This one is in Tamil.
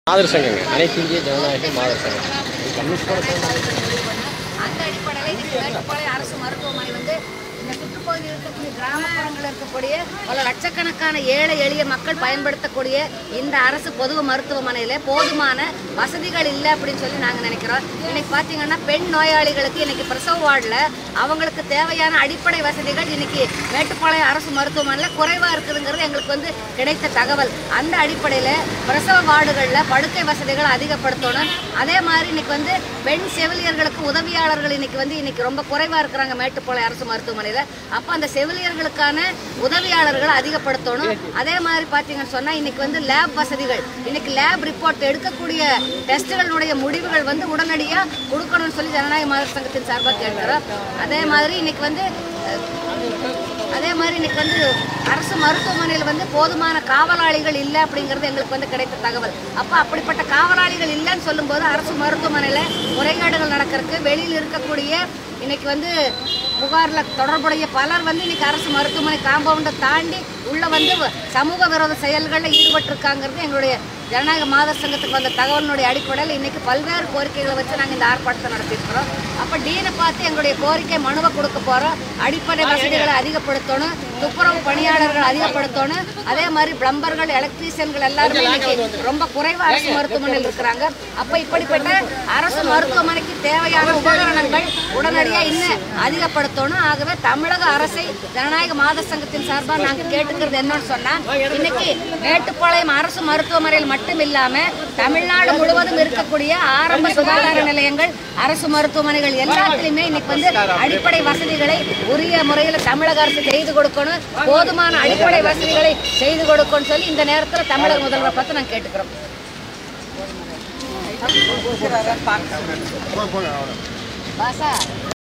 மாதர் சங்கங்க அனைத்து இந்திய ஜனநாயக மாதர் சங்கம் கம்யூனிஸ்டோட சேர்ந்து அந்த அடிப்படையில் இன்னைக்கு மேட்டுப்பாளையம் அரசு மருத்துவமனை வந்து இந்த சுற்றுப்பகுதியில் இருக்கக்கூடிய கிராமப்புறங்களில் இருக்கக்கூடிய பல லட்சக்கணக்கான ஏழை எளிய மக்கள் பயன்படுத்தக்கூடிய இந்த அரசு பொது மருத்துவமனையில் போதுமான வசதிகள் இல்லை அப்படின்னு சொல்லி நாங்கள் நினைக்கிறோம் இன்னைக்கு பார்த்தீங்கன்னா பெண் நோயாளிகளுக்கு இன்னைக்கு பிரசவ வார்டில் அவங்களுக்கு தேவையான அடிப்படை வசதிகள் இன்னைக்கு மேட்டுப்பாளையம் அரசு மருத்துவமனையில் குறைவாக இருக்குதுங்கிறது எங்களுக்கு வந்து கிடைத்த தகவல் அந்த அடிப்படையில் பிரசவ வார்டுகளில் படுக்கை வசதிகளை அதிகப்படுத்தணும் அதே மாதிரி இன்னைக்கு வந்து பெண் செவிலியர்களுக்கு உதவியாளர்கள் இன்னைக்கு வந்து இன்னைக்கு ரொம்ப குறைவாக இருக்கிறாங்க மேட்டுப்பாளையம் அரசு மருத்துவமனையில் அப்போ அந்த செவிலியர்களுக்கான உதவியாளர்களை அதிகப்படுத்தணும் அதே மாதிரி பார்த்தீங்கன்னு சொன்னால் இன்னைக்கு வந்து லேப் வசதிகள் இன்னைக்கு லேப் ரிப்போர்ட் எடுக்கக்கூடிய டெஸ்ட்டுகளுடைய முடிவுகள் வந்து உடனடியாக கொடுக்கணும்னு சொல்லி ஜனநாயக மாதர் சங்கத்தின் சார்பாக கேட்கிறோம் அதே மாதிரி இன்னைக்கு வந்து அஹ், அதே மாதிரி இன்னைக்கு வந்து அரசு மருத்துவமனையில் வந்து போதுமான காவலாளிகள் இல்லை அப்படிங்கிறது எங்களுக்கு வந்து கிடைத்த தகவல் அப்போ அப்படிப்பட்ட காவலாளிகள் இல்லைன்னு சொல்லும்போது அரசு மருத்துவமனையில் முறைகேடுகள் நடக்கிறதுக்கு வெளியில் இருக்கக்கூடிய இன்னைக்கு வந்து புகாரில் தொடர்புடைய பலர் வந்து இன்னைக்கு அரசு மருத்துவமனை காம்பவுண்டை தாண்டி உள்ள வந்து சமூக விரோத செயல்களில் ஈடுபட்டிருக்காங்கிறது எங்களுடைய ஜனநாயக மாதர் சங்கத்துக்கு வந்த தகவலினுடைய அடிப்படையில் இன்னைக்கு பல்வேறு கோரிக்கைகளை வச்சு நாங்கள் இந்த ஆர்ப்பாட்டத்தை நடத்தியிருக்கிறோம் அப்போ டீனை பார்த்து எங்களுடைய கோரிக்கை மனுவை கொடுக்க போகிறோம் அடிப்படை வசதிகளை அதிகப்படுத்தணும் துப்புரவு பணியாளர்கள் அதிகப்படுத்தணும் அதே மாதிரி பிளம்பர்கள் எலக்ட்ரீஷியன்கள் எல்லாருமே இன்னைக்கு ரொம்ப குறைவா அரசு மருத்துவமனையில் இருக்கிறாங்க அப்போ இப்படிப்பட்ட அரசு மருத்துவமனைக்கு தேவையான உபகரணங்கள் உடனடியாக இன்னும் அதிகப்படுத்தணும் ஆகவே தமிழக அரசை ஜனநாயக மாத சங்கத்தின் சார்பாக நாங்கள் கேட்டுக்கிறது என்னன்னு சொன்னா இன்னைக்கு மேட்டுப்பாளையம் அரசு மருத்துவமனையில் மட்டும் இல்லாம தமிழ்நாடு முழுவதும் இருக்கக்கூடிய ஆரம்ப சுகாதார நிலையங்கள் அரசு மருத்துவமனைகள் எல்லாத்துலயுமே இன்னைக்கு வந்து அடிப்படை வசதிகளை உரிய முறையில் தமிழக அரசு செய்து கொடுக்கணும் போதுமான அடிப்படை வசதிகளை செய்து கொடுக்கணும்னு சொல்லி இந்த நேரத்தில் தமிழக முதல்வரை பார்த்து நாங்கள் கேட்டுக்கிறோம் பாசா